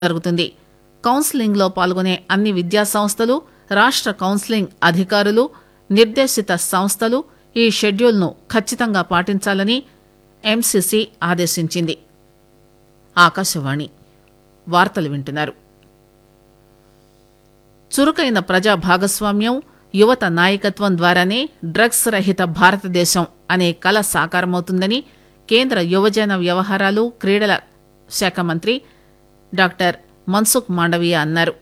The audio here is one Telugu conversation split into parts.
జరుగుతుంది కౌన్సిలింగ్ లో పాల్గొనే అన్ని విద్యా సంస్థలు రాష్ట కౌన్సిలింగ్ అధికారులు నిర్దేశిత సంస్థలు ఈ షెడ్యూల్ ను ఖచ్చితంగా పాటించాలని ఎంసీసీ ఆదేశించింది ఆకాశవాణి వార్తలు వింటున్నారు చురుకైన ప్రజా భాగస్వామ్యం యువత నాయకత్వం ద్వారానే డ్రగ్స్ రహిత భారతదేశం అనే కల సాకారమవుతుందని కేంద్ర యువజన వ్యవహారాలు క్రీడల శాఖ మంత్రి డాక్టర్ మన్సుఖ్ మాండవీయ అన్నారు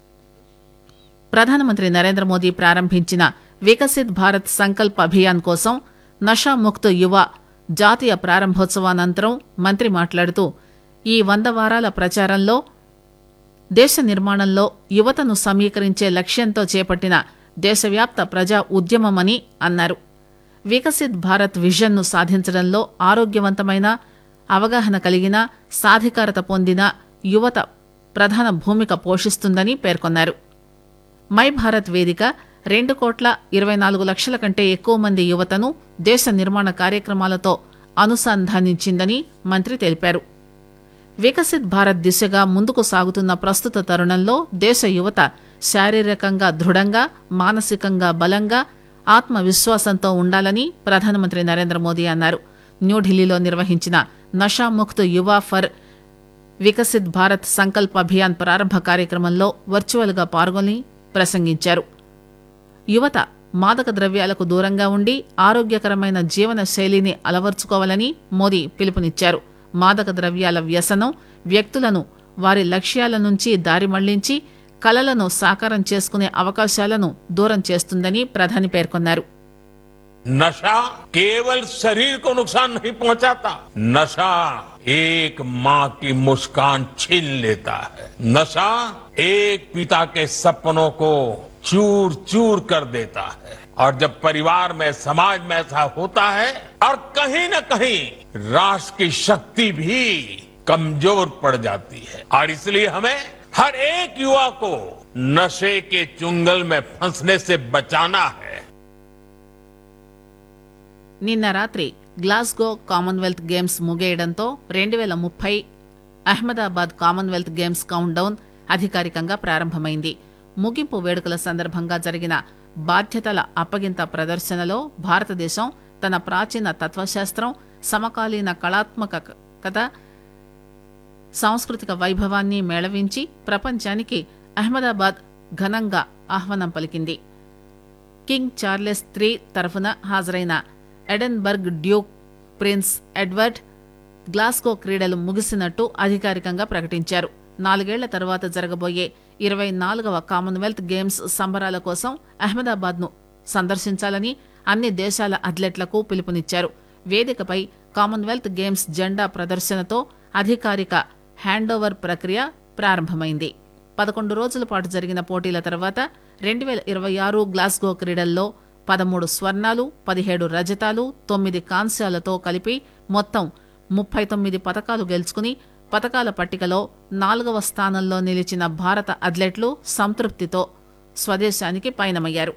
ప్రధానమంత్రి నరేంద్ర మోదీ ప్రారంభించిన వికసిత్ భారత్ సంకల్ప్ అభియాన్ కోసం నషాముక్త్ యువ జాతీయ ప్రారంభోత్సవానంతరం మంత్రి మాట్లాడుతూ ఈ వంద వారాల ప్రచారంలో దేశ నిర్మాణంలో యువతను సమీకరించే లక్ష్యంతో చేపట్టిన దేశవ్యాప్త ప్రజా ఉద్యమమని అన్నారు వికసిత్ భారత్ విజన్ ను సాధించడంలో ఆరోగ్యవంతమైన అవగాహన కలిగిన సాధికారత పొందిన యువత ప్రధాన భూమిక పోషిస్తుందని పేర్కొన్నారు మై భారత్ వేదిక రెండు కోట్ల ఇరవై నాలుగు లక్షల కంటే ఎక్కువ మంది యువతను దేశ నిర్మాణ కార్యక్రమాలతో అనుసంధానించిందని మంత్రి తెలిపారు వికసిత్ భారత్ దిశగా ముందుకు సాగుతున్న ప్రస్తుత తరుణంలో దేశ యువత శారీరకంగా దృఢంగా మానసికంగా బలంగా ఆత్మవిశ్వాసంతో ఉండాలని ప్రధానమంత్రి నరేంద్ర మోదీ అన్నారు న్యూఢిల్లీలో నిర్వహించిన నషాముక్త్ యువ ఫర్ వికసిత్ భారత్ సంకల్ప్ అభియాన్ ప్రారంభ కార్యక్రమంలో వర్చువల్ గా పాల్గొని ప్రసంగించారు యువత మాదక ద్రవ్యాలకు దూరంగా ఉండి ఆరోగ్యకరమైన జీవన శైలిని అలవర్చుకోవాలని మోదీ పిలుపునిచ్చారు మాదక ద్రవ్యాల వ్యసనం వ్యక్తులను వారి లక్ష్యాల నుంచి దారి మళ్లించి కలలను సాకారం చేసుకునే అవకాశాలను దూరం చేస్తుందని ప్రధాని పేర్కొన్నారు नशा केवल शरीर को नुकसान नहीं पहुंचाता नशा एक माँ की मुस्कान छीन लेता है नशा एक पिता के सपनों को चूर चूर कर देता है और जब परिवार में समाज में ऐसा होता है और कहीं न कहीं राष्ट्र की शक्ति भी कमजोर पड़ जाती है और इसलिए हमें हर एक युवा को नशे के चुंगल में फंसने से बचाना है నిన్న రాత్రి గ్లాస్గో కామన్వెల్త్ గేమ్స్ ముగియడంతో రెండు వేల ముప్పై Ahmedabad Commonwealth Games countdown అధికారికంగా ప్రారంభమైంది ముగింపు వేడుకల సందర్భంగా జరిగిన బాధ్యతల అప్పగింత ప్రదర్శనలో భారతదేశం తన ప్రాచీన తత్వశాస్త్రం సమకాలీన కళాత్మకత సాంస్కృతిక వైభవాన్ని మేళవించి ప్రపంచానికి అహ్మదాబాద్ ఘనంగా ఆహ్వానం పలికింది కింగ్ చార్లెస్ త్రీ తరఫున హాజరైన Edinburgh duke prince Edward Glasgow క్రీడలు ముగిసినట్టు అధికారికంగా ప్రకటించారు నాలుగేళ్ల తర్వాత జరగబోయే ఇరవై నాలుగవ కామన్వెల్త్ గేమ్స్ సంబరాల కోసం అహ్మదాబాద్ ను సందర్శించాలని అన్ని దేశాల అథ్లెట్లకు పిలుపునిచ్చారు వేదికపై కామన్వెల్త్ గేమ్స్ జెండా ప్రదర్శనతో అధికారిక హ్యాండోవర్ ప్రక్రియ ప్రారంభమైంది పదకొండు రోజుల పాటు జరిగిన పోటీల తర్వాత రెండు వేల ఇరవై ఆరు గ్లాస్గో క్రీడల్లో పదమూడు స్వర్ణాలు పదిహేడు రజతాలు తొమ్మిది కాంస్యాలతో కలిపి మొత్తం ముప్పై తొమ్మిది పతకాలు గెలుచుకుని పతకాల పట్టికలో నాలుగవ స్థానంలో నిలిచిన భారత అథ్లెట్లు సంతృప్తితో స్వదేశానికి పయనమయ్యారు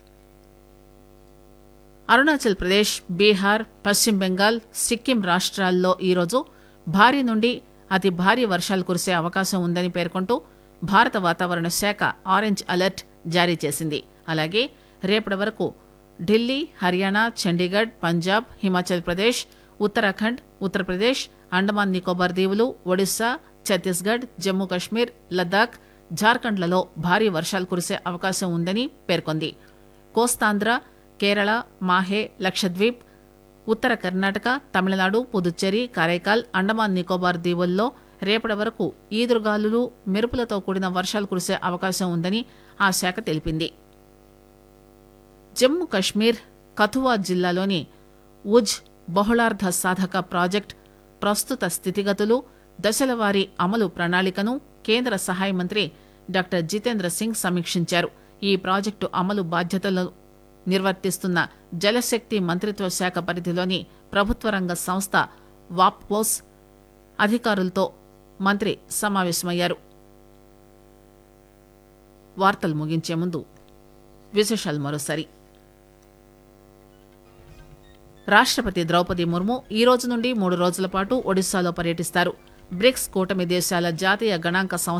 అరుణాచల్ ప్రదేశ్ బీహార్ పశ్చిమ బెంగాల్ సిక్కిం రాష్ట్రాల్లో ఈరోజు భారీ నుండి అతి భారీ వర్షాలు కురిసే అవకాశం ఉందని పేర్కొంటూ భారత వాతావరణ శాఖ ఆరెంజ్ అలర్ట్ జారీ చేసింది అలాగే రేపటి వరకు ఢిల్లీ హర్యానా చండీగఢ్ పంజాబ్ హిమాచల్ ప్రదేశ్ ఉత్తరాఖండ్ ఉత్తరప్రదేశ్ అండమాన్ నికోబార్ దీవులు ఒడిశా ఛత్తీస్గఢ్ జమ్మూ కశ్మీర్ లద్దాఖ్ జార్ఖండ్లలో భారీ వర్షాలు కురిసే అవకాశం ఉందని పేర్కొంది కోస్తాంధ్ర కేరళ మాహే లక్షద్వీప్ ఉత్తర కర్ణాటక తమిళనాడు పుదుచ్చేరి కారైకాల్ అండమాన్ నికోబార్ దీవుల్లో రేపటి వరకు ఈదురుగాలులు మెరుపులతో కూడిన వర్షాలు కురిసే అవకాశం ఉందని ఆ శాఖ తెలిపింది జమ్మూ కశ్మీర్ కథువా జిల్లాలోని ఉజ్ బహుళార్ధ సాధక ప్రాజెక్ట్ ప్రస్తుత స్థితిగతులు దశలవారీ అమలు ప్రణాళికను కేంద్ర సహాయ మంత్రి డాక్టర్ జితేంద్ర సింగ్ సమీక్షించారు ఈ ప్రాజెక్టు అమలు బాధ్యతలు నిర్వర్తిస్తున్న జలశక్తి మంత్రిత్వ శాఖ పరిధిలోని ప్రభుత్వ రంగ సంస్థ వాప్కోస్ అధికారులతో మంత్రి సమావేశమయ్యారు వార్తలు ముగించే ముందు విశేషాలు మరోసారి రాష్టపతి ద్రౌపది ముర్ము ఈ రోజు నుండి మూడు రోజుల పాటు ఒడిశాలో పర్యటిస్తారు బ్రిక్స్ కూటమి దేశాల జాతీయ గణాంక సంస్థ